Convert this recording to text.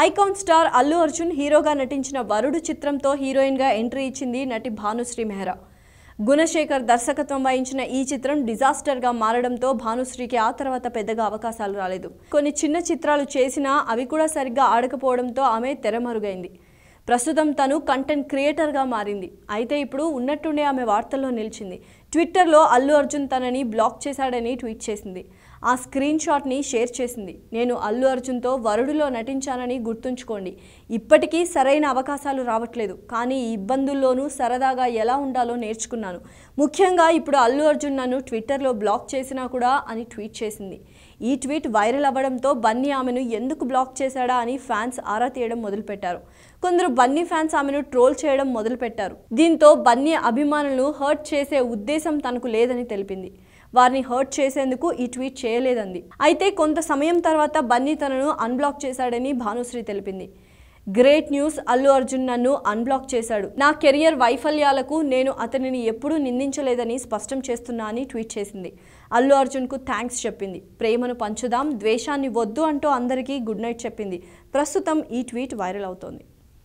icon star Allu Arjun హీరోగా నటించిన వరుడు చిత్రంతో హీరోయిన్గా ఎంట్రీ ఇచ్చింది నటి భానుశ్రీ మెహ్రా గుణశేఖర్ దర్శకత్వం వహించిన ఈ చిత్రం డిజాస్టర్గా మారడంతో భానుశ్రీకి ఆ తర్వాత పెద్దగా అవకాశాలు రాలేదు కొన్ని చిన్న చిత్రాలు చేసినా అవి కూడా సరిగ్గా ఆడకపోవడంతో ఆమె తెరమరుగైంది ప్రస్తుతం తను కంటెంట్ క్రియేటర్గా మారింది అయితే ఇప్పుడు ఉన్నట్టుండే ఆమె వార్తల్లో నిలిచింది ట్విట్టర్లో అల్లు అర్జున్ తనని బ్లాక్ చేశాడని ట్వీట్ చేసింది ఆ స్క్రీన్ షాట్ని షేర్ చేసింది నేను అల్లు అర్జున్తో వరుడులో నటించానని గుర్తుంచుకోండి ఇప్పటికీ సరైన అవకాశాలు రావట్లేదు కానీ ఈ ఇబ్బందుల్లోనూ సరదాగా ఎలా ఉండాలో నేర్చుకున్నాను ముఖ్యంగా ఇప్పుడు అల్లు అర్జున్ నన్ను ట్విట్టర్లో బ్లాక్ చేసినా కూడా అని ట్వీట్ చేసింది ఈ ట్వీట్ వైరల్ అవ్వడంతో బన్నీ ఆమెను ఎందుకు బ్లాక్ చేశాడా అని ఫ్యాన్స్ ఆరా తీయడం మొదలుపెట్టారు కొందరు బన్నీ ఫ్యాన్స్ ఆమెను ట్రోల్ చేయడం మొదలుపెట్టారు దీంతో బన్నీ అభిమానులను హర్ట్ చేసే ఉద్దేశం తనకు లేదని తెలిపింది వారిని హర్ట్ చేసేందుకు ఈ ట్వీట్ చేయలేదంది అయితే కొంత సమయం తర్వాత బన్నీ తనను అన్బ్లాక్ చేశాడని భానుశ్రీ తెలిపింది గ్రేట్ న్యూస్ అల్లు అర్జున్ నన్ను అన్బ్లాక్ చేశాడు నా కెరియర్ వైఫల్యాలకు నేను అతనిని ఎప్పుడూ నిందించలేదని స్పష్టం చేస్తున్నా అని ట్వీట్ చేసింది అల్లు అర్జున్కు థ్యాంక్స్ చెప్పింది ప్రేమను పంచుదాం ద్వేషాన్ని వద్దు అంటూ అందరికీ గుడ్ నైట్ చెప్పింది ప్రస్తుతం ఈ ట్వీట్ వైరల్ అవుతోంది